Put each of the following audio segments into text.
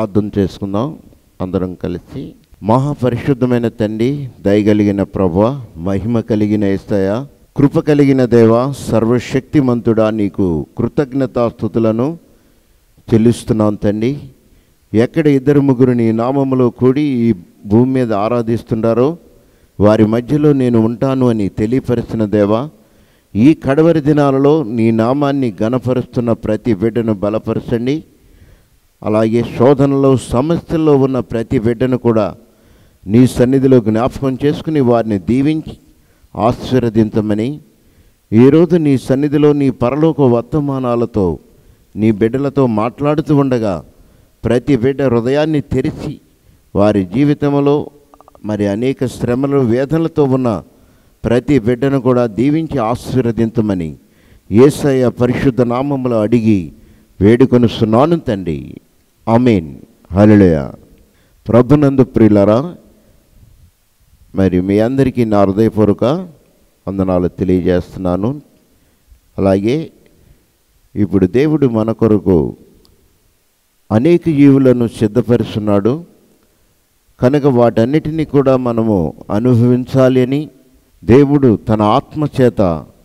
ప్రార్థన చేసుకుందాం అందరం కలిసి మహాపరిశుద్ధమైన తండ్రి దయగలిగిన ప్రభ మహిమ కలిగిన ఏస్తయ కృప కలిగిన దేవ సర్వశక్తిమంతుడా నీకు కృతజ్ఞతాస్థుతులను చెల్లిస్తున్నాం తండ్రి ఎక్కడ ఇద్దరు ముగ్గురు నీ నామములో కూడి ఈ భూమి మీద ఆరాధిస్తుండారో వారి మధ్యలో నేను ఉంటాను అని తెలియపరిచిన దేవా ఈ కడవరి దినాలలో నీ నామాన్ని గణపరుస్తున్న ప్రతి బిడ్డను బలపరచండి అలాగే శోధనలో సమస్యల్లో ఉన్న ప్రతి బిడ్డను కూడా నీ సన్నిధిలో జ్ఞాపకం చేసుకుని వారిని దీవించి ఆశీర్వదించమని ఈరోజు నీ సన్నిధిలో నీ పరలోక వర్తమానాలతో నీ బిడ్డలతో మాట్లాడుతూ ఉండగా ప్రతి బిడ్డ హృదయాన్ని తెరిచి వారి జీవితంలో మరి అనేక శ్రమలు వేదనలతో ఉన్న ప్రతి బిడ్డను కూడా దీవించి ఆశీర్వదించమని యేసయ్య పరిశుద్ధ నామములో అడిగి వేడుకొనుస్తున్నాను తండ్రి ఆమెన్ హల్లెలూయా ప్రభునందు ప్రియులరా మరి మీ అందరికీ నా హృదయపూర్వక వందనాలు తెలియజేస్తున్నాను అలాగే ఇప్పుడు దేవుడు మన కొరకు అనేక జీవులను సిద్ధపరుస్తున్నాడు కనుక వాటన్నిటినీ కూడా మనము అనుభవించాలి అని దేవుడు తన ఆత్మ చేత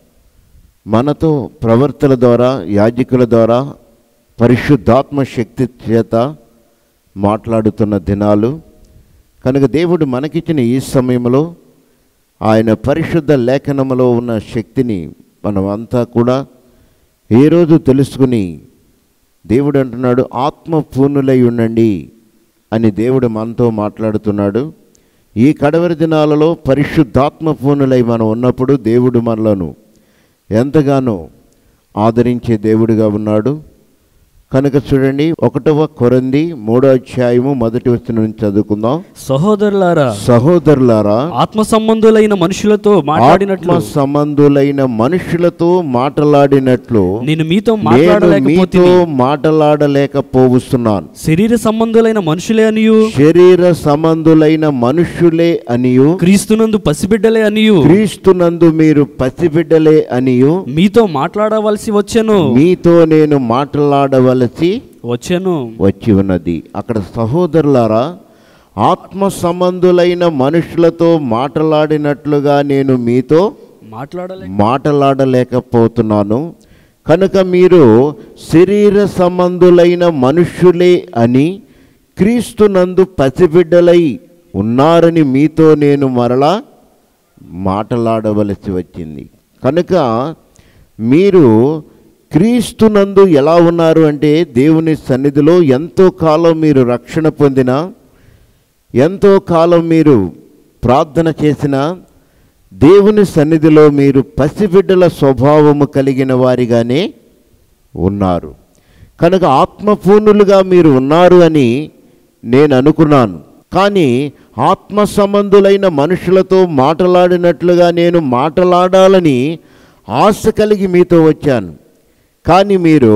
మనతో ప్రవర్తన ద్వారా యాజకుల ద్వారా పరిశుద్ధాత్మ శక్తి చేత మాట్లాడుతున్న దినాలు కనుక దేవుడు మనకిచ్చిన ఈ సమయంలో ఆయన పరిశుద్ధ లేఖనములో ఉన్న శక్తిని మనం అంతా కూడా ఏ రోజు తెలుసుకుని దేవుడు అంటున్నాడు ఆత్మ పూర్ణులై ఉండండి అని దేవుడు మనతో మాట్లాడుతున్నాడు ఈ కడవరి దినాలలో పరిశుద్ధాత్మ పూర్ణులై మనం ఉన్నప్పుడు దేవుడు మనలను ఎంతగానో ఆదరించే దేవుడిగా ఉన్నాడు కనుక చూడండి ఒకటవ కొరంది మూడో అధ్యాయము మొదటి వచనం నుంచి చదువుకుందాం సహోదరులారా సహోదరులారా ఆత్మ సంబంధులైన మనుషులతో మాట్లాడినట్లు ఆత్మ సంబంధులైన మనుషులతో మాట్లాడినట్లు నేను మీతో నేను మాట్లాడలేకపోతే మీతో మాట్లాడలేకపోతున్నాను శరీర సంబంధులైన మనుషులే అనియు శరీర సంబంధులైన మనుషులే అనియు క్రీస్తునందు పసిబిడ్డలే అనియు క్రీస్తునందు మీరు పసిబిడ్డలే అనియు మీతో మాట్లాడవలసి వచ్చెను మీతో నేను మాట్లాడవలసి వచ్చెను వచ్చి ఉన్నది అక్కడ సహోదరులారా ఆత్మ సంబంధులైన మనుషులతో మాట్లాడినట్లుగా నేను మీతో మాట్లాడలే మాట్లాడలేకపోతున్నాను కనుక మీరు శరీర సంబంధులైన మనుష్యులే అని క్రీస్తునందు పసిబిడ్డలై ఉన్నారని మీతో నేను మరలా మాట్లాడవలసి వచ్చింది కనుక మీరు క్రీస్తునందు ఎలా ఉన్నారు అంటే దేవుని సన్నిధిలో ఎంతో కాలం మీరు రక్షణ పొందినా ఎంతో కాలం మీరు ప్రార్థన చేసినా దేవుని సన్నిధిలో మీరు పసిబిడ్డల స్వభావము కలిగిన వారిగానే ఉన్నారు కనుక ఆత్మపూర్ణులుగా మీరు ఉన్నారు అని నేను అనుకున్నాను కానీ ఆత్మ సంబంధులైన మనుషులతో మాట్లాడినట్లుగా నేను మాట్లాడాలని ఆశ కలిగి మీతో వచ్చాను కానీ మీరు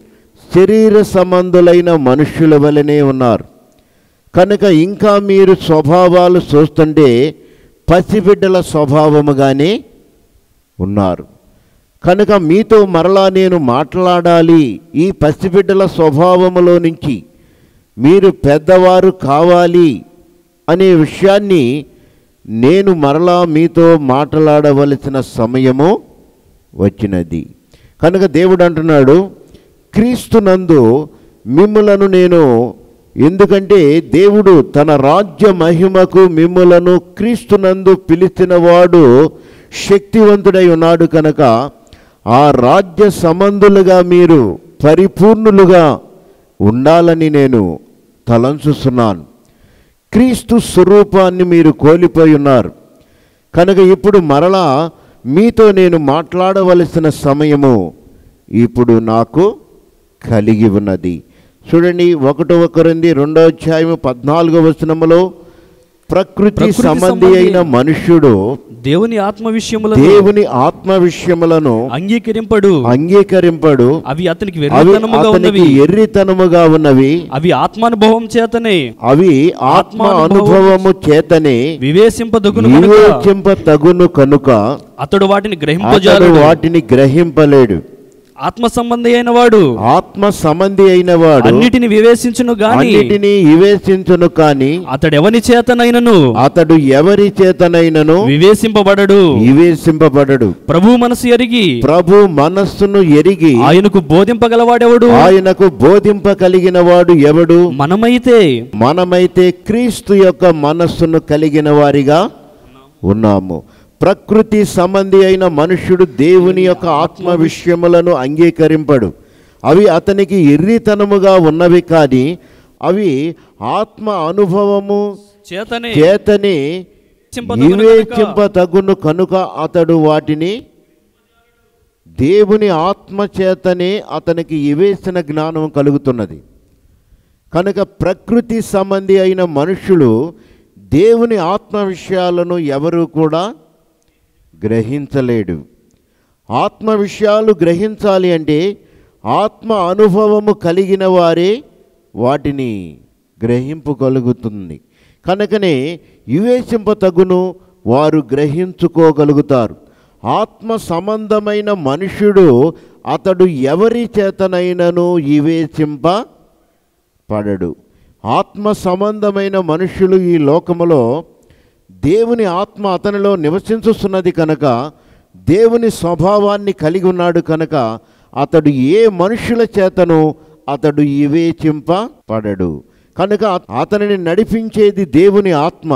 శరీర సంబంధులైన మనుష్యుల వలనే ఉన్నారు కనుక ఇంకా మీరు స్వభావాలు చూస్తుంటే పసిబిడ్డల స్వభావముగానే ఉన్నారు కనుక మీతో మరలా నేను మాట్లాడాలి ఈ పసిబిడ్డల స్వభావములో నుంచి మీరు పెద్దవారు కావాలి అనే విషయాన్ని నేను మరలా మీతో మాట్లాడవలసిన సమయము వచ్చినది కనుక దేవుడు అంటున్నాడు క్రీస్తునందు మిమ్ములను నేను ఎందుకంటే దేవుడు తన రాజ్య మహిమకు మిమ్ములను క్రీస్తునందు పిలిచినవాడు శక్తివంతుడై ఉన్నాడు కనుక ఆ రాజ్య సంబంధులుగా మీరు పరిపూర్ణులుగా ఉండాలని నేను తలంచుస్తున్నాను క్రీస్తు స్వరూపాన్ని మీరు కోల్పోయి ఉన్నారు కనుక ఇప్పుడు మరలా మీతో నేను మాట్లాడవలసిన సమయము ఇప్పుడు నాకు కలిగి ఉన్నది చూడండి ఒకటవ కొరింది రెండో అధ్యాయము పద్నాలుగో వచనములో ప్రకృతి ప్రకృతి సంబంధి అయిన సంబంధి మనుష్యుడు దేవుని ఆత్మ విషయములను దేవుని ఆత్మ విషయములను అంగీకరింపడు అంగీకరింపడు అవి అతనికి అవి వెర్రితనముగా అతనికి ఉన్నవి ఎర్రితనముగా ఉన్నవి అవి ఆత్మానుభవం చేతనే అవి ఆత్మ అనుభవము చేతనే వివేశింపదగును కనుక వివేచింప తగును కనుక అతడు వాటిని అతడు గ్రహింపజాలడు వాటిని గ్రహింపలేడు ఆత్మ సంబంధి అయిన వాడు ఆత్మ సంబంధి అయిన వాడు అన్నిటిని వివేచించును గాని అన్నిటినీ వివేచించును కాని అతడెవని చేతనైనను అతడు ఎవరి చేతనైనను వివేచింపబడడు వివేచింపబడడు ప్రభు మనసు ఎరిగి ప్రభు మనస్సును ఎరిగి ఆయనకు బోధింపగలవాడెవడు ఆయనకు బోధింపగలిగిన వాడు ఎవడు మనమైతే మనమైతే క్రీస్తు యొక్క మనస్సును కలిగిన వారిగా ఉన్నాము ప్రకృతి సంబంధి అయిన మనుష్యుడు దేవుని యొక్క ఆత్మ విషయములను అంగీకరింపడు అవి అతనికి ఎర్రితనముగా ఉన్నవి కానీ అవి ఆత్మ అనుభవము చేతనే చేతని చింపదగును గనుక వివేచింపతగును కనుక అతడు వాటిని దేవుని ఆత్మ చేతనే అతనికి వివేచన జ్ఞానం కలుగుతున్నది కనుక ప్రకృతి సంబంధి అయిన మనుషులు దేవుని ఆత్మ విషయాలను ఎవరు కూడా గ్రహించలేడు ఆత్మ విషయాలు గ్రహించాలి అంటే ఆత్మ అనుభవము కలిగిన వారే వాటిని గ్రహింపగలుగుతుంది కనుకనే వివేచింపతగును వారు గ్రహించుకోగలుగుతారు ఆత్మ సంబంధమైన మనుష్యుడు అతడు ఎవరి చేతనైనను వివేచింప పడడు ఆత్మ సంబంధమైన మనుష్యులు ఈ లోకములో దేవుని ఆత్మ అతనిలో నివసించుస్తున్నది కనుక దేవుని స్వభావాన్ని కలిగి ఉన్నాడు కనుక అతడు ఏ మనుషుల చేతను అతడు వివేచింప పడడు కనుక అతనిని నడిపించేది దేవుని ఆత్మ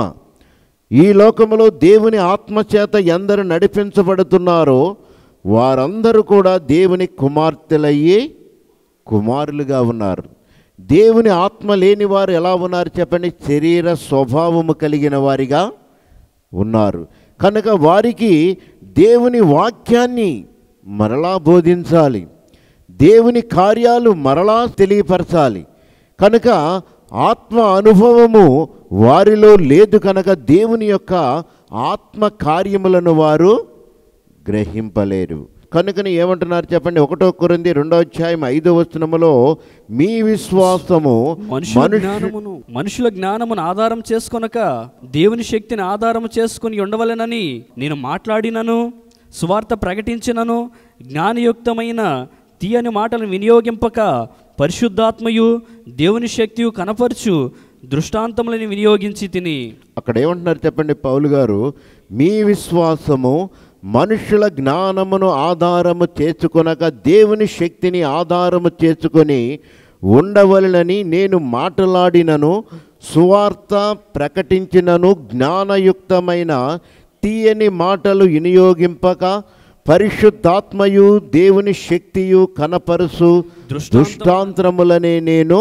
ఈ లోకములో దేవుని ఆత్మ చేత ఎందరు నడిపించబడుతున్నారో వారందరూ కూడా దేవుని కుమార్తెలయ్యి కుమారులుగా ఉన్నారు దేవుని ఆత్మ లేని వారు ఎలా ఉన్నారు చెప్పండి శరీర స్వభావము కలిగిన వారిగా ఉన్నారు కనుక వారికి దేవుని వాక్యాన్ని మరలా బోధించాలి దేవుని కార్యాలు మరలా తెలియపరచాలి కనుక ఆత్మ అనుభవము వారిలో లేదు కనుక దేవుని యొక్క ఆత్మ కార్యములను వారు గ్రహింపలేరు కనుకని ఏమంటున్నారు చెప్పండి ఒకటో కొరింది రెండో అధ్యాయం ఐదో వచనములో మీ విశ్వాసము మనుషుల మనుష్యు జ్ఞానమును మనుషుల జ్ఞానమును ఆధారం చేసుకొనక దేవుని శక్తిని ఆధారం చేసుకుని ఉండవలెనని నేను మాట్లాడినను సువార్త ప్రకటించినను జ్ఞానయుక్తమైన తీయని మాటలను వినియోగింపక పరిశుద్ధాత్మయు దేవుని శక్తియు కనపరచు దృష్టాంతములను వినియోగించి తిని అక్కడ ఏమంటున్నారు చెప్పండి పౌలు గారు మీ విశ్వాసము మనుషుల జ్ఞానమును ఆధారము చేసుకొనక దేవుని శక్తిని ఆధారము చేసుకొని ఉండవలనని నేను మాట్లాడినను సువార్త ప్రకటించినను జ్ఞానయుక్తమైన తీయని మాటలు వినియోగింపక పరిశుద్ధాత్మయు దేవుని శక్తియు కనపరుసు దృష్టాంతం- దృష్టాంతరములనే నేను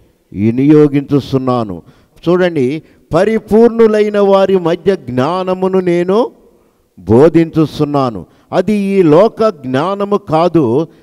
వినియోగించుస్తున్నాను చూడండి పరిపూర్ణులైన వారి మధ్య జ్ఞానమును నేను బోధించుస్తున్నాను అది ఈ లోక జ్ఞానము కాదు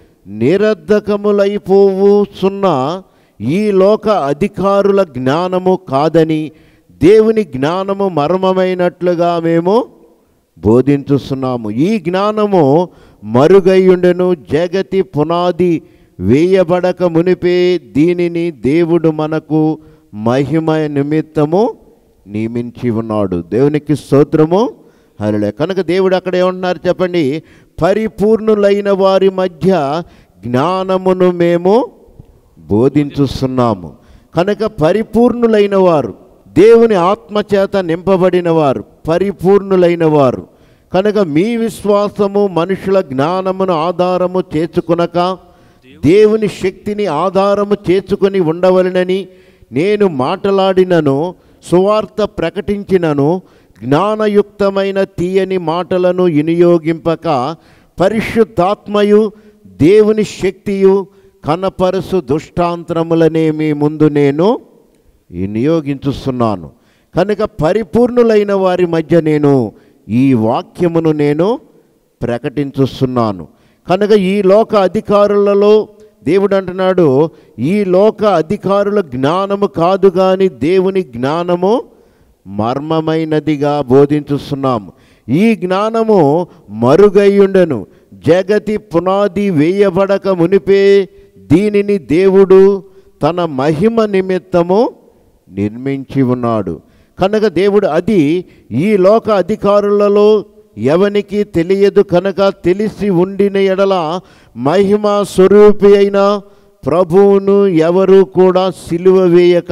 నిరర్ధకములైపోవుచున్న ఈ లోక అధికారుల జ్ఞానము కాదని దేవుని జ్ఞానము మర్మమైనట్లుగా మేము బోధించుస్తున్నాము ఈ జ్ఞానము మరుగైయుండెను జగతి పునాది వేయబడక మునిపే దీనిని దేవుడు మనకు మహిమ నిమిత్తము నియమించి ఉన్నాడు దేవునికి స్తోత్రము హరిలే కనుక దేవుడు అక్కడ ఏమంటున్నారు చెప్పండి పరిపూర్ణులైన వారి మధ్య జ్ఞానమును మేము బోధించుస్తున్నాము కనుక పరిపూర్ణులైన వారు దేవుని ఆత్మచేత నింపబడిన వారు పరిపూర్ణులైన వారు కనుక మీ విశ్వాసము మనుషుల జ్ఞానమును ఆధారము చేసుకునక దేవుని శక్తిని ఆధారము చేసుకుని ఉండవలనని నేను మాట్లాడినను సువార్త ప్రకటించినను జ్ఞానయుక్తమైన తీయని మాటలను వినియోగింపక పరిశుద్ధాత్మయు దేవుని శక్తియు కనపరుసు దుష్టాంతరములనే మీ ముందు నేను వినియోగించుస్తున్నాను కనుక పరిపూర్ణులైన వారి మధ్య నేను ఈ వాక్యమును నేను ప్రకటించుస్తున్నాను కనుక ఈ లోక అధికారులలో దేవుడు అంటున్నాడు ఈ లోక అధికారుల జ్ఞానము కాదు కానీ దేవుని జ్ఞానము మర్మమైనదిగా బోధించుస్తున్నాము ఈ జ్ఞానము మరుగైయుండెను జగతి పునాది వేయబడక మునిపే దీనిని దేవుడు తన మహిమ నిమిత్తము నిర్మించి ఉన్నాడు కనుక దేవుడు అది ఈ లోక అధికారులలో ఎవనికి తెలియదు కనుక తెలిసి ఉండిన ఎడల మహిమ స్వరూపి అయిన ప్రభువును ఎవరు కూడా సిలువ వేయక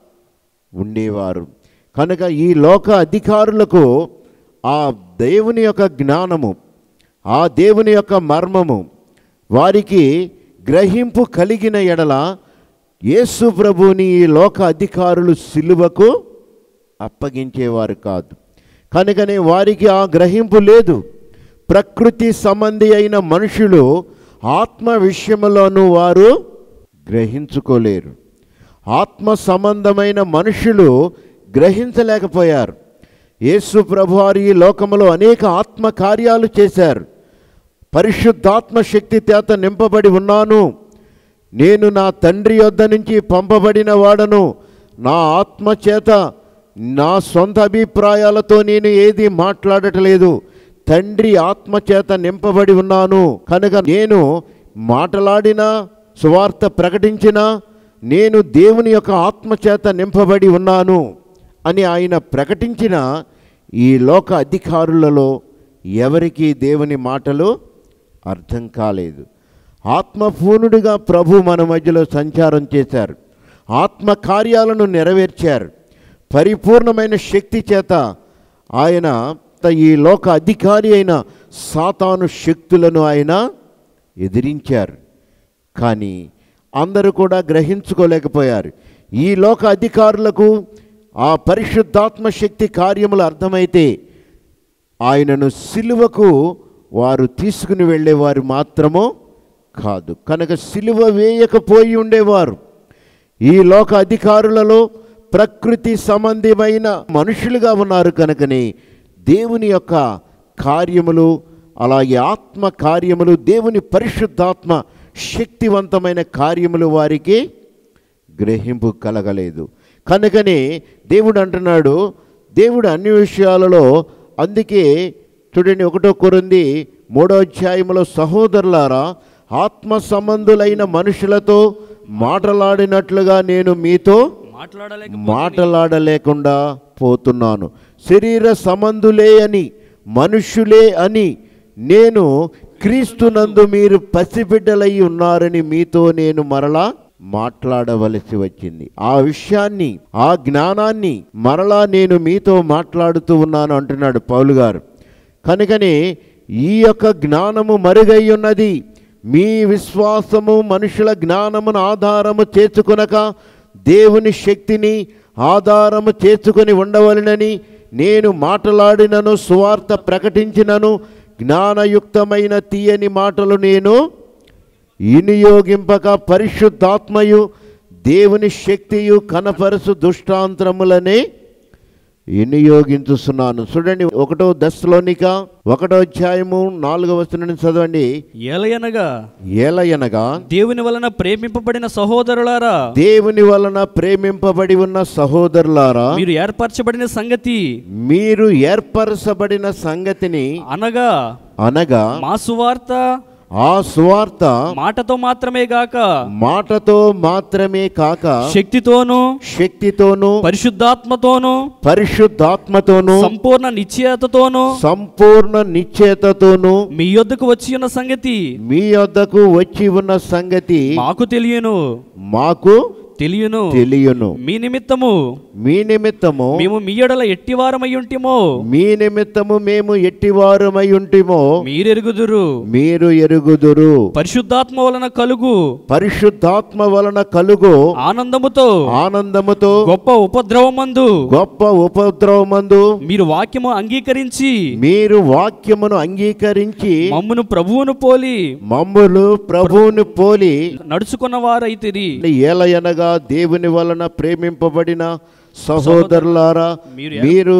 ఉండేవారు కనుక ఈ లోక అధికారులకు ఆ దేవుని యొక్క జ్ఞానము ఆ దేవుని యొక్క మర్మము వారికి గ్రహింపు కలిగిన ఎడల యేసు ప్రభువుని ఈ లోక అధికారులు సిలువకు అప్పగించేవారు కాదు కనుకనే వారికి ఆ గ్రహింపు లేదు ప్రకృతి సంబంధి అయిన మనుషులు ఆత్మ విషయంలోనూ వారు గ్రహించుకోలేరు ఆత్మ సంబంధమైన మనుషులు గ్రహించలేకపోయారు యేసు ప్రభువారు ఈ లోకములో అనేక ఆత్మ కార్యాలు చేశారు పరిశుద్ధాత్మ శక్తి చేత నింపబడి ఉన్నాను నేను నా తండ్రి యొద్ద నుంచి పంపబడిన వాడను నా ఆత్మ చేత నా సొంత అభిప్రాయాలతో నేను ఏది మాట్లాడటలేదు తండ్రి ఆత్మ చేత నింపబడి ఉన్నాను కనుక నేను మాట్లాడిన సువార్త ప్రకటించిన నేను దేవుని యొక్క ఆత్మ చేత నింపబడి ఉన్నాను అని ఆయన ప్రకటించిన ఈ లోక అధికారులలో ఎవరికి దేవుని మాటలు అర్థం కాలేదు ఆత్మపూర్ణుడిగా ప్రభు మన మధ్యలో సంచారం చేశారు ఆత్మ కార్యాలను నెరవేర్చారు పరిపూర్ణమైన శక్తి చేత ఆయన ఈ లోక అధికారి అయిన సాతాను శక్తులను ఆయన ఎదిరించారు కానీ అందరూ కూడా గ్రహించుకోలేకపోయారు ఈ లోక అధికారులకు ఆ పరిశుద్ధాత్మ శక్తి కార్యములు అర్థమైతే ఆయనను సిలువకు వారు తీసుకుని వెళ్ళేవారు మాత్రమో కాదు కనుక సిలువ వేయకపోయి ఉండేవారు ఈ లోక అధికారులలో ప్రకృతి సంబంధమైన మనుషులుగా ఉన్నారు కనుకనే దేవుని యొక్క కార్యములు అలాగే ఆత్మ కార్యములు దేవుని పరిశుద్ధాత్మ శక్తివంతమైన కార్యములు వారికి గ్రహింపు కలగలేదు కనుకనే దేవుడు అంటున్నాడు దేవుడు అన్ని విషయాలలో అందుకే చూడండి ఒకటో కొరింది మూడో అధ్యాయములో సహోదరులారా ఆత్మ సంబంధులైన మనుషులతో మాటలాడినట్లుగా నేను మీతో మాట్లాడలేక మాటలాడలేకుండా పోతున్నాను శరీర సంబంధులే అని మనుష్యులే అని నేను క్రీస్తునందు మీరు పసిబిడ్డలై ఉన్నారని మీతో నేను మరలా మాట్లాడవలసి వచ్చింది ఆ విషయాన్ని ఆ జ్ఞానాన్ని మరలా నేను మీతో మాట్లాడుతూ ఉన్నాను అంటున్నాడు పౌలు గారు కనుకనే ఈ యొక్క జ్ఞానము మరుగై ఉన్నది మీ విశ్వాసము మనుషుల జ్ఞానమును ఆధారము చేసుకొనక దేవుని శక్తిని ఆధారము చేసుకొని ఉండవలనని నేను మాట్లాడినను సువార్త ప్రకటించినను జ్ఞానయుక్తమైన తీయని మాటలు నేను వినియోగింపక పరిశుద్ధాత్మయు దేవుని శక్తియు కనపరుసు దుష్టాంతరములనే వినియోగించుస్తున్నాను చూడండి ఒకటో దశలోనిక ఒకటో అధ్యాయము నాలుగవ వచనం చదవండి ఏలయనగా ఏలయనగా దేవుని వలన ప్రేమింపబడిన సహోదరులారా దేవుని వలన ప్రేమింపబడి ఉన్న సహోదరులారా మీరు ఏర్పరచబడిన సంగతి మీరు ఏర్పరచబడిన సంగతిని అనగా అనగా మా సువార్త ఆ సువార్త మాటతో మాత్రమే గాక మాటతో మాత్రమే కాక శక్తితోనూ శక్తితోనూ పరిశుద్ధాత్మతోనూ పరిశుద్ధాత్మతోనూ సంపూర్ణ నిశ్చయతతోనూ సంపూర్ణ నిశ్చయతతోనూ మీ యొద్దకు వచ్చి ఉన్న సంగతి మీ వద్దకు వచ్చి ఉన్న సంగతి మాకు తెలియను మాకు తెలియను తెలియను మీ నిమిత్తము మీ నిమిత్తము మేము మీ ఎడల ఎట్టివారమై ఉంటిమో మీ నిమిత్తము మేము ఎట్టివారమై ఉంటిమో మీరెరుగుదురు మీరు ఎరుగుదురు పరిశుద్ధాత్మ వలన కలుగు పరిశుద్ధాత్మ వలన కలుగు ఆనందముతో ఆనందముతో గొప్ప ఉపద్రవమందు గొప్ప ఉపద్రవమందు మీరు వాక్యము అంగీకరించి మీరు వాక్యమును అంగీకరించి మమ్మును ప్రభువును పోలి మమ్ములు ప్రభువుని పోలి నడుచుకున్న వారైతిరి ఏలయనగా దేవుని వలన ప్రేమింపబడిన సహోదరులారా మీరు మీరు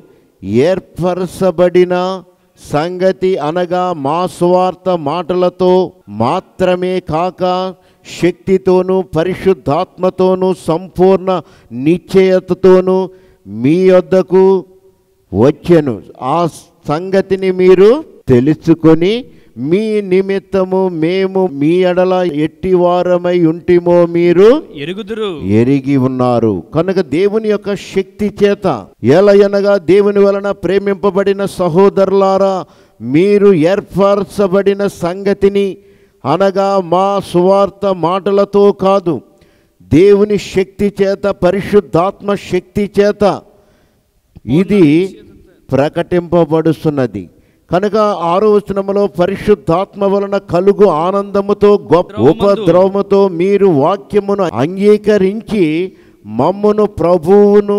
ఏర్పరచబడిన సంగతి అనగా మా సువార్త మాటలతో మాత్రమే కాక శక్తితోనూ పరిశుద్ధాత్మతోనూ సంపూర్ణ నిశ్చయతతోనూ మీ వద్దకు వచ్చెను ఆ సంగతిని మీరు తెలుసుకొని మీ నిమిత్తము మేము మీ ఎడల ఎట్టివారమై ఉంటిమో మీరు ఎరుగుదురు ఎరిగి ఉన్నారు కనుక దేవుని యొక్క శక్తి చేత ఎలయనగా దేవుని వలన ప్రేమింపబడిన సహోదరులారా మీరు ఏర్పరచబడిన సంగతిని అనగా మా సువార్త మాటలతో కాదు దేవుని శక్తి చేత పరిశుద్ధాత్మ శక్తి చేత ఇది ప్రకటింపబడుతున్నది కనుక ఆరో వచనములో పరిశుద్ధాత్మ వలన కలుగు ఆనందముతో గొప్ప ఉపద్రవముతో మీరు వాక్యమును అంగీకరించి మమ్మును ప్రభువును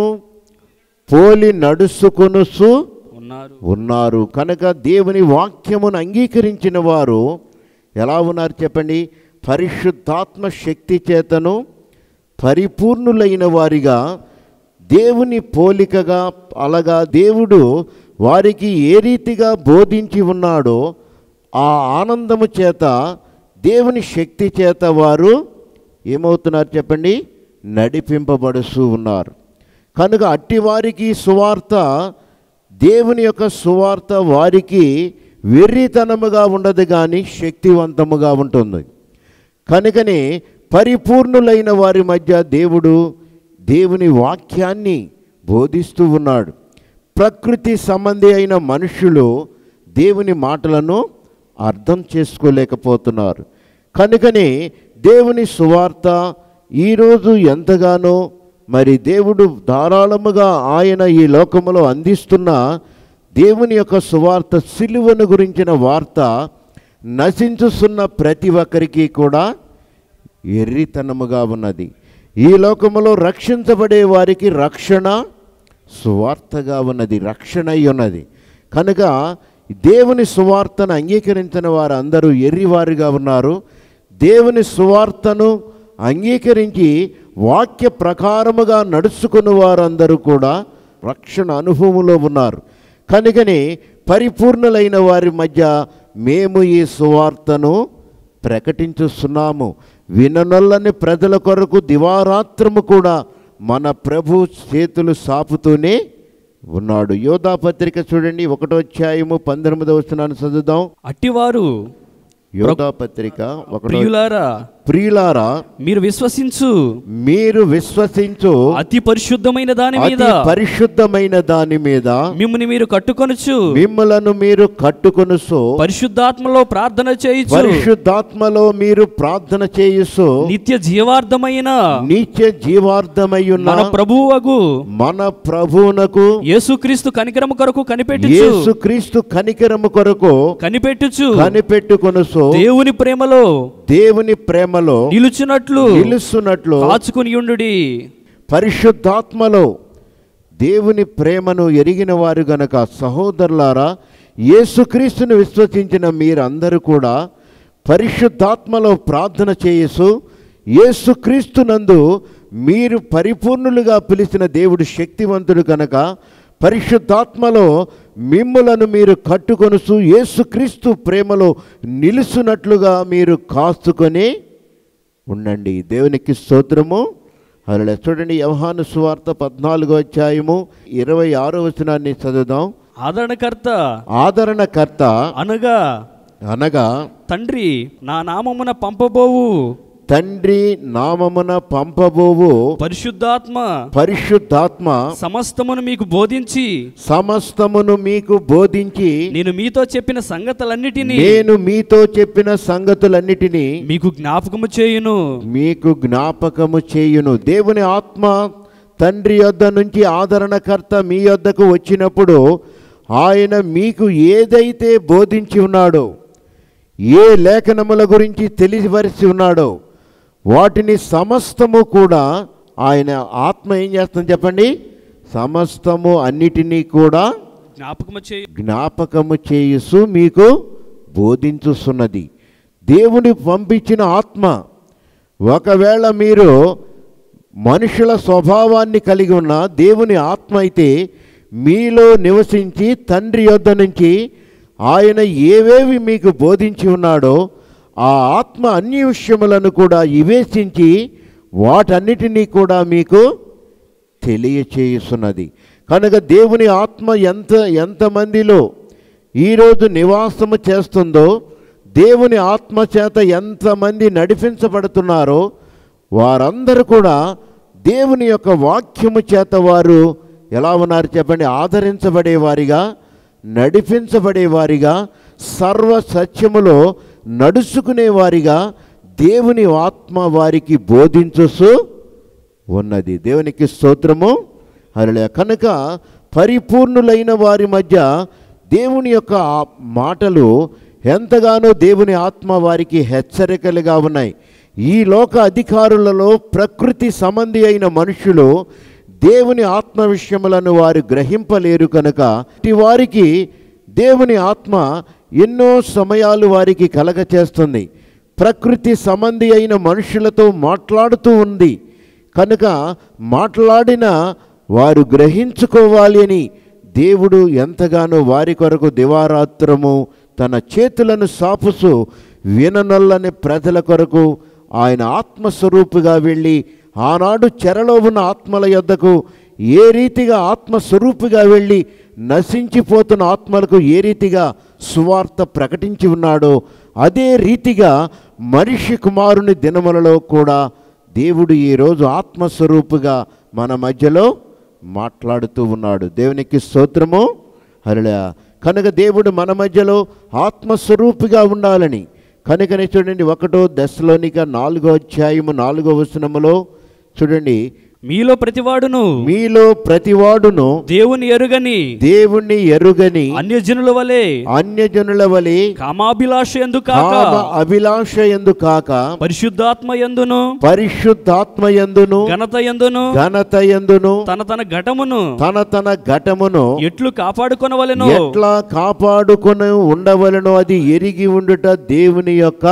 పోలి నడుచుకొనుసు ఉన్నారు ఉన్నారు కనుక దేవుని వాక్యమును అంగీకరించిన వారు ఎలా ఉన్నారు చెప్పండి పరిశుద్ధాత్మ శక్తి చేతను పరిపూర్ణులైన వారిగా దేవుని పోలికగా అలాగా దేవుడు వారికి ఏ రీతిగా బోధించి ఉన్నాడో ఆ ఆనందము చేత దేవుని శక్తి చేత వారు ఏమవుతున్నారు చెప్పండి నడిపింపబడుతూ ఉన్నారు కనుక అట్టి వారికి సువార్త దేవుని యొక్క సువార్త వారికి వెర్రితనముగా ఉండదు కానీ శక్తివంతముగా ఉంటుంది కనుకనే పరిపూర్ణులైన వారి మధ్య దేవుడు దేవుని వాక్యాన్ని బోధిస్తూ ఉన్నాడు ప్రకృతి సంబంధి అయిన మనుషులు దేవుని మాటలను అర్థం చేసుకోలేకపోతున్నారు కనుకనే దేవుని సువార్త ఈరోజు ఎంతగానో మరి దేవుడు ధారాళముగా ఆయన ఈ లోకములో అందిస్తున్న దేవుని యొక్క సువార్త సిలువను గురించిన వార్త నశించుతున్న ప్రతి ఒక్కరికి కూడా ఎర్రితనముగా ఉన్నది ఈ లోకములో రక్షించబడే వారికి రక్షణ సువార్తగా ఉన్నది రక్షణ అయి ఉన్నది కనుక దేవుని సువార్తను అంగీకరించిన వారు అందరూ ఎర్రివారిగా ఉన్నారు దేవుని సువార్తను అంగీకరించి వాక్య ప్రకారముగా నడుచుకున్న వారందరూ కూడా రక్షణ అనుభవములో ఉన్నారు కనుకనే పరిపూర్ణులైన వారి మధ్య మేము ఈ సువార్తను ప్రకటించుస్తున్నాము విననొల్లని ప్రజల కొరకు దివారాత్రము కూడా మన ప్రభు చేతులు సాపుతూనే ఉన్నాడు యోధా పత్రిక చూడండి ఒకటో అధ్యాయము పంతొమ్మిదవ వచనాన్ని చదువుదాం అట్టివారు యోధా పత్రిక ఒకటో ప్రియులారా ప్రియులారా మీరు విశ్వసించు మీరు విశ్వసించు అతి పరిశుద్ధమైన దాని మీద అతి పరిశుద్ధమైన దాని మీద మిమ్మల్ని మీరు కట్టుకొనుచు మిమ్మలను మీరు కట్టుకొనుసు పరిశుద్ధాత్మలో ప్రార్థన చేయుచు పరిశుద్ధాత్మలో మీరు ప్రార్థన చేయుసు నిత్య జీవార్థమైన నిత్య జీవార్థమయ్యున్న మన ప్రభువగు మన ప్రభువునకు యేసుక్రీస్తు కనికరము కొరకు కనిపెట్టుచు యేసుక్రీస్తు కనికరము కొరకు కనిపెట్టుచు కనిపెట్టుకొనుసు దేవుని ప్రేమలో దేవుని ప్రేమలో నిలుచున్నట్లు నిలుస్తున్నట్లు కాచుకుని ఉండుడి పరిశుద్ధాత్మలో దేవుని ప్రేమను ఎరిగిన వారు గనక సహోదరులారా యేసుక్రీస్తుని విశ్వసించిన మీరందరూ కూడా పరిశుద్ధాత్మలో ప్రార్థన చేయసు యేసుక్రీస్తునందు మీరు పరిపూర్ణులుగా పిలిచిన దేవుడు శక్తివంతుడు కనుక పరిశుద్ధాత్మలో మిమ్ములను మీరు కట్టుకొనుసు యేసుక్రీస్తు ప్రేమలో నిలుసునట్లుగా మీరు కాస్తుకొని ఉండండి దేవునికి స్తోత్రము అలా చూడండి యవహాను సువార్త పద్నాలుగో అధ్యాయము ఇరవై ఆరో వచనాన్ని చదువుదాం ఆదరణకర్త ఆదరణకర్త అనగా అనగా తండ్రి నా నామమున పంపబోవు తండ్రి నామమున పంపబోవు పరిశుద్ధాత్మ పరిశుద్ధాత్మ సమస్తమును మీకు బోధించి సమస్తమును మీకు బోధించి నేను మీతో చెప్పిన సంగతులన్నిటినీ నేను మీతో చెప్పిన సంగతులన్నిటినీ మీకు జ్ఞాపకము చేయును మీకు జ్ఞాపకము చేయును దేవుని ఆత్మ తండ్రి యొద్ద నుంచి ఆదరణకర్త మీ యొద్దకు వచ్చినప్పుడు ఆయన మీకు ఏదైతే బోధించి ఉన్నాడో ఏ లేఖనముల గురించి తెలియవలసి ఉన్నాడో వాటిని సమస్తము కూడా ఆయన ఆత్మ ఏం చేస్తుంది చెప్పండి సమస్తము అన్నిటినీ కూడా జ్ఞాపకము చేయు జ్ఞాపకము చేయుసు మీకు బోధించుస్తున్నది దేవుని పంపించిన ఆత్మ ఒకవేళ మీరు మనుషుల స్వభావాన్ని కలిగి ఉన్న దేవుని ఆత్మ అయితే మీలో నివసించి తండ్రి యొద్ద నుంచి ఆయన ఏవేవి మీకు బోధించి ఉన్నాడో ఆ ఆత్మ అన్ని విషయములను కూడా వివేచించి వాటన్నిటినీ కూడా మీకు తెలియచేయుస్తున్నది కనుక దేవుని ఆత్మ ఎంత ఎంతమందిలో ఈరోజు నివాసము చేస్తుందో దేవుని ఆత్మ చేత ఎంతమంది నడిపించబడుతున్నారో వారందరూ కూడా దేవుని యొక్క వాక్యము చేత వారు ఎలా ఉన్నారు చెప్పండి ఆదరించబడేవారిగా నడిపించబడేవారిగా సర్వ సత్యములో నడుచుకునేవారిగా దేవుని ఆత్మ వారికి బోధించుసు ఉన్నది దేవునికి స్తోత్రము హల్లెలూయా కనుక పరిపూర్ణులైన వారి మధ్య దేవుని యొక్క ఆ మాటలు ఎంతగానో దేవుని ఆత్మ వారికి హెచ్చరికలుగా ఉన్నాయి ఈ లోక అధికారులలో ప్రకృతి సంబంధి అయిన మనుషులు దేవుని ఆత్మ విషయములను వారు గ్రహింపలేరు కనుక ఇట్టి వారికి దేవుని ఆత్మ ఎన్నో సమయాలు వారికి కలగచేస్తుంది ప్రకృతి సంబంధి అయిన మనుషులతో మాట్లాడుతూ ఉంది కనుక మాట్లాడిన వారు గ్రహించుకోవాలి అని దేవుడు ఎంతగానో వారి కొరకు దివారాత్రము తన చేతులను సాపుసు విననొల్లని ప్రజల కొరకు ఆయన ఆత్మస్వరూపుగా వెళ్ళి ఆనాడు చెరలో ఉన్న ఆత్మల యొద్దకు ఏ రీతిగా ఆత్మస్వరూపుగా వెళ్ళి నశించిపోతున్న ఆత్మలకు ఏ రీతిగా సువార్త ప్రకటించి ఉన్నాడో అదే రీతిగా మనిషి కుమారుని దినములలో కూడా దేవుడు ఈరోజు ఆత్మస్వరూపుగా మన మధ్యలో మాట్లాడుతూ ఉన్నాడు దేవునికి స్తోత్రము హరళ కనుక దేవుడు మన మధ్యలో ఆత్మస్వరూపిగా ఉండాలని కనుకనే చూడండి ఒకటో దశలోనిక నాలుగో అధ్యాయము నాలుగో వచనములో చూడండి మీలో ప్రతివాడును మీలో ప్రతివాడును దేవుని ఎరుగని దేవుణ్ణి ఎరుగని అన్యజనుల వలె అన్యజనుల వలె కామాభిలాష ఎందు కాక కామ అభిలాష ఎందు కాక పరిశుద్ధాత్మ ఎందును పరిశుద్ధాత్మ ఎందును ఘనత ఎందును ఘనత ఎందును తన తన ఘటమును తన తన ఘటమును ఎట్లు కాపాడుకొనవలెనో ఎట్లా కాపాడుకొని ఉండవలనో అది ఎరిగి ఉండుట దేవుని యొక్క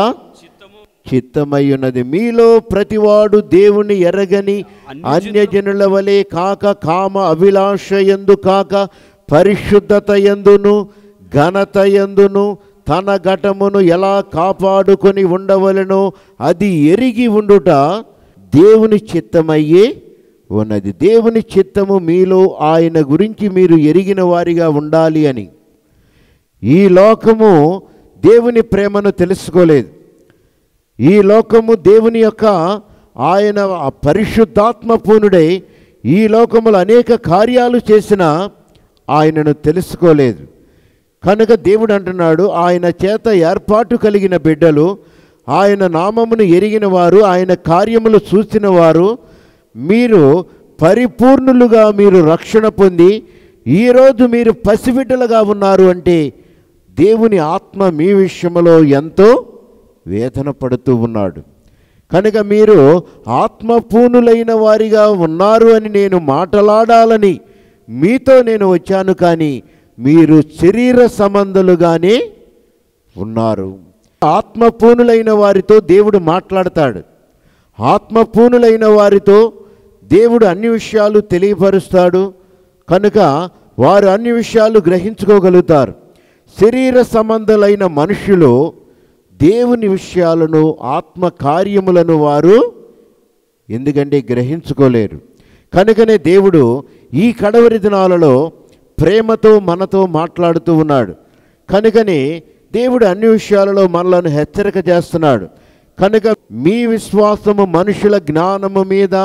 చిత్తమై ఉన్నది మీలో ప్రతివాడు దేవుని ఎరగని అన్యజనుల వలె కాక కామ అభిలాష ఎందు కాక పరిశుద్ధత ఎందును ఘనత ఎందును తన ఘటమును ఎలా కాపాడుకొని ఉండవలెనో అది ఎరిగి ఉండుట దేవుని చిత్తమయ్యే ఉన్నది దేవుని చిత్తము మీలో ఆయన గురించి మీరు ఎరిగిన వారిగా ఉండాలి అని ఈ లోకము దేవుని ప్రేమను తెలుసుకోలేదు ఈ లోకము దేవుని యొక్క ఆయన ఆ పరిశుద్ధాత్మ పూనుడై ఈ లోకములో అనేక కార్యాలు చేసిన ఆయనను తెలుసుకోలేదు కనుక దేవుడు అంటున్నాడు ఆయన చేత ఏర్పాటు కలిగిన బిడ్డలు ఆయన నామమును ఎరిగిన వారు ఆయన కార్యములు చూసిన వారు మీరు పరిపూర్ణులుగా మీరు రక్షణ పొంది ఈరోజు మీరు పసిబిడ్డలుగా ఉన్నారు అంటే దేవుని ఆత్మ మీ విషయంలో ఎంతో వేదన పడుతూ ఉన్నాడు కనుక మీరు ఆత్మపూర్ణులైన వారిగా ఉన్నారు అని నేను మాట్లాడాలని మీతో నేను వచ్చాను కానీ మీరు శరీర సంబంధులుగానే ఉన్నారు ఆత్మపూర్ణులైన వారితో దేవుడు మాట్లాడతాడు ఆత్మపూర్ణులైన వారితో దేవుడు అన్ని విషయాలు తెలియపరుస్తాడు కనుక వారు అన్ని విషయాలు గ్రహించుకోగలుగుతారు శరీర సంబంధులైన మనుషులు దేవుని విషయాలను ఆత్మ కార్యములను వారు ఎందుకంటే గ్రహించుకోలేరు కనుకనే దేవుడు ఈ కడవరి దినాలలో ప్రేమతో మనతో మాట్లాడుతూ ఉన్నాడు కనుకనే దేవుడు అన్ని విషయాలలో మనలను హెచ్చరిక చేస్తున్నాడు కనుక మీ విశ్వాసము మనుషుల జ్ఞానము మీద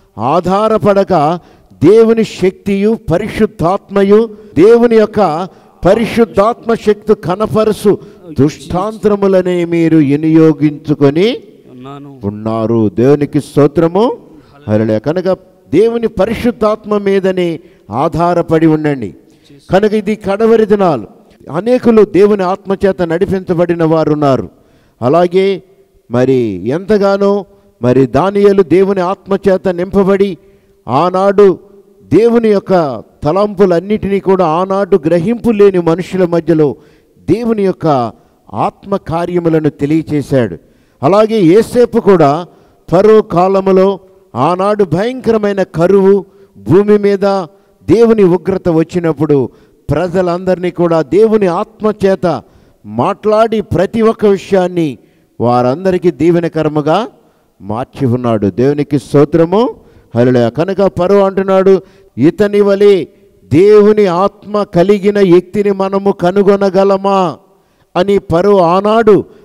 ఆధారపడక దేవుని శక్తియు పరిశుద్ధాత్మయు దేవుని యొక్క పరిశుద్ధాత్మ శక్తి కనపరుసు దుష్టాంతరములనే మీరు వినియోగించుకొని ఉన్నాను ఉన్నారు దేవునికి స్తోత్రము హరలే కనుక దేవుని పరిశుద్ధాత్మ మీదనే ఆధారపడి ఉండండి కనుక ఇది కడవరి దినాలు అనేకులు దేవుని ఆత్మచేత నడిపించబడిన వారు ఉన్నారు అలాగే మరి ఎంతగానో మరి దానియలు దేవుని ఆత్మచేత నింపబడి ఆనాడు దేవుని యొక్క తలంపులన్నిటినీ కూడా ఆనాడు గ్రహింపు లేని మనుషుల మధ్యలో దేవుని యొక్క ఆత్మ కార్యములను తెలియచేశాడు అలాగే ఏసేపు కూడా ఫరో కాలములో ఆనాడు భయంకరమైన కరువు భూమి మీద దేవుని ఉగ్రత వచ్చినప్పుడు ప్రజలందరినీ కూడా దేవుని ఆత్మ చేత మాట్లాడి ప్రతి ఒక్క విషయాన్ని వారందరికీ దీవెనకరముగా మార్చి ఉన్నాడు దేవునికి స్తోత్రము హల్లెలూయా కనుక పరో అంటున్నాడు ఇతని వలె దేవుని ఆత్మ కలిగిన వ్యక్తిని మనము కనుగొనగలమా అని పరో ఆనాడు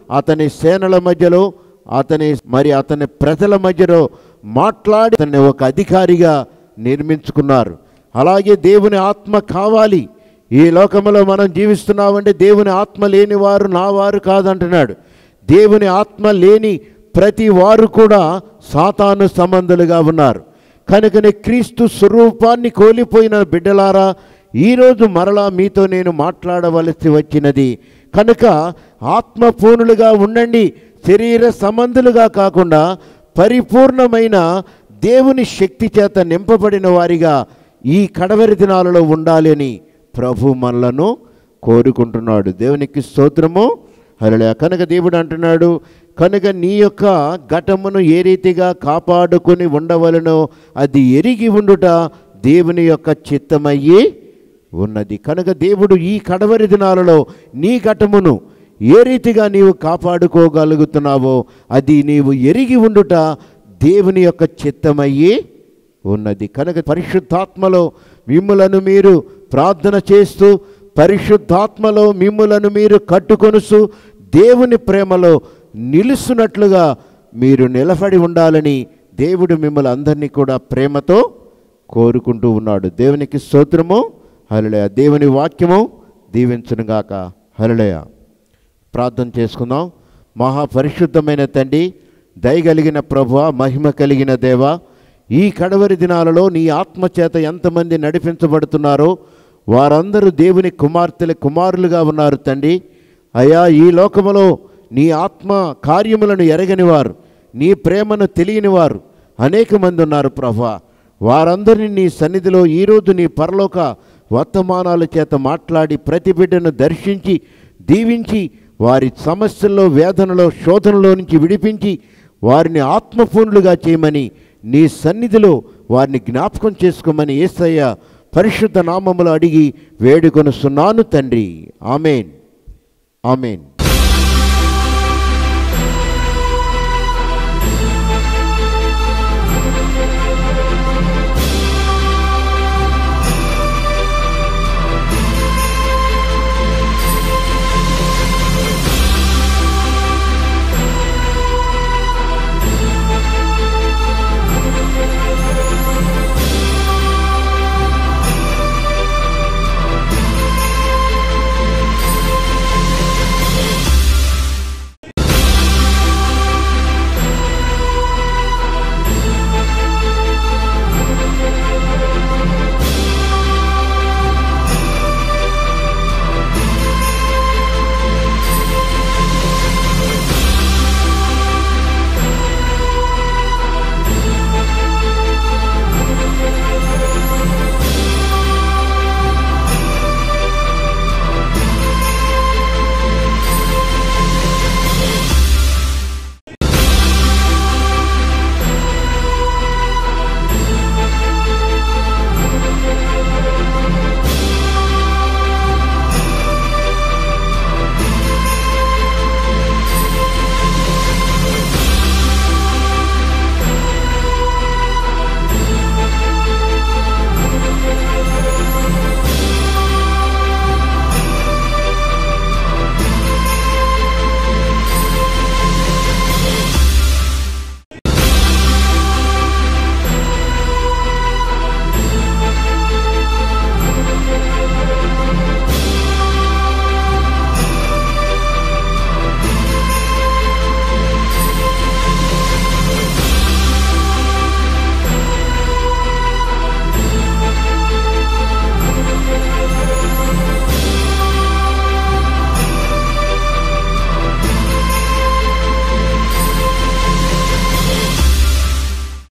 అతని సేనల మధ్యలో అతని మరి అతని ప్రజల మధ్యలో మాట్లాడి అతన్ని ఒక అధికారిగా నిర్మించుకున్నారు అలాగే దేవుని ఆత్మ కావాలి ఈ లోకంలో మనం జీవిస్తున్నామంటే దేవుని ఆత్మ లేని వారు నా వారు కాదంటున్నాడు దేవుని ఆత్మ లేని ప్రతి వారు కూడా సాతాను సంబంధులుగా ఉన్నారు కనుకనే క్రీస్తు స్వరూపాన్ని కోల్పోయిన బిడ్డలారా ఈరోజు మరలా మీతో నేను మాట్లాడవలసి వచ్చినది కనుక ఆత్మపూర్ణులుగా ఉండండి శరీర సంబంధులుగా కాకుండా పరిపూర్ణమైన దేవుని శక్తి చేత నింపబడిన వారిగా ఈ కడవరి దినాలలో ఉండాలి అని ప్రభు మనలను కోరుకుంటున్నాడు దేవునికి స్తోత్రము హరళ కనుక దేవుడు అంటున్నాడు కనుక నీ యొక్క ఘటమును ఏ రీతిగా కాపాడుకొని ఉండవలనో అది ఎరిగి ఉండుట దేవుని యొక్క చిత్తమయ్యి ఉన్నది కనుక దేవుడు ఈ కడవరి దినాలలో నీ ఘటమును ఏ రీతిగా నీవు కాపాడుకోగలుగుతున్నావో అది నీవు ఎరిగి ఉండుట దేవుని యొక్క చిత్తమయ్యి ఉన్నది కనుక పరిశుద్ధాత్మలో మిమ్ములను మీరు ప్రార్థన చేస్తూ పరిశుద్ధాత్మలో మిమ్ములను మీరు కట్టుకొనుసు దేవుని ప్రేమలో నిలుస్తున్నట్లుగా మీరు నిలబడి ఉండాలని దేవుడు మిమ్మల్ని అందరినీ కూడా ప్రేమతో కోరుకుంటూ ఉన్నాడు దేవునికి స్తోత్రము హలలయ దేవుని వాక్యము దీవించునుగాక హలలయ ప్రార్థన చేసుకుందాం మహాపరిశుద్ధమైన తండ్రి దయగలిగిన ప్రభు మహిమ కలిగిన దేవ ఈ కడవరి దినాలలో నీ ఆత్మచేత ఎంతమంది నడిపించబడుతున్నారో వారందరూ దేవుని కుమార్తెల కుమారులుగా ఉన్నారు తండ్రి అయా ఈ లోకములో నీ ఆత్మ కార్యములను ఎరగని వారు నీ ప్రేమను తెలియని వారు అనేక మంది ఉన్నారు ప్రభా వారందరినీ నీ సన్నిధిలో ఈరోజు నీ పరలోక వర్తమానాల చేత మాట్లాడి ప్రతి బిడ్డను దర్శించి దీవించి వారి సమస్యల్లో వేదనలో శోధనలో నుంచి విడిపించి వారిని ఆత్మపూర్ణులుగా చేయమని నీ సన్నిధిలో వారిని జ్ఞాపకం చేసుకోమని ఏసయ్య పరిశుద్ధ నామములు అడిగి వేడుకొనుస్తున్నాను తండ్రి ఆమెన్ ఆమెన్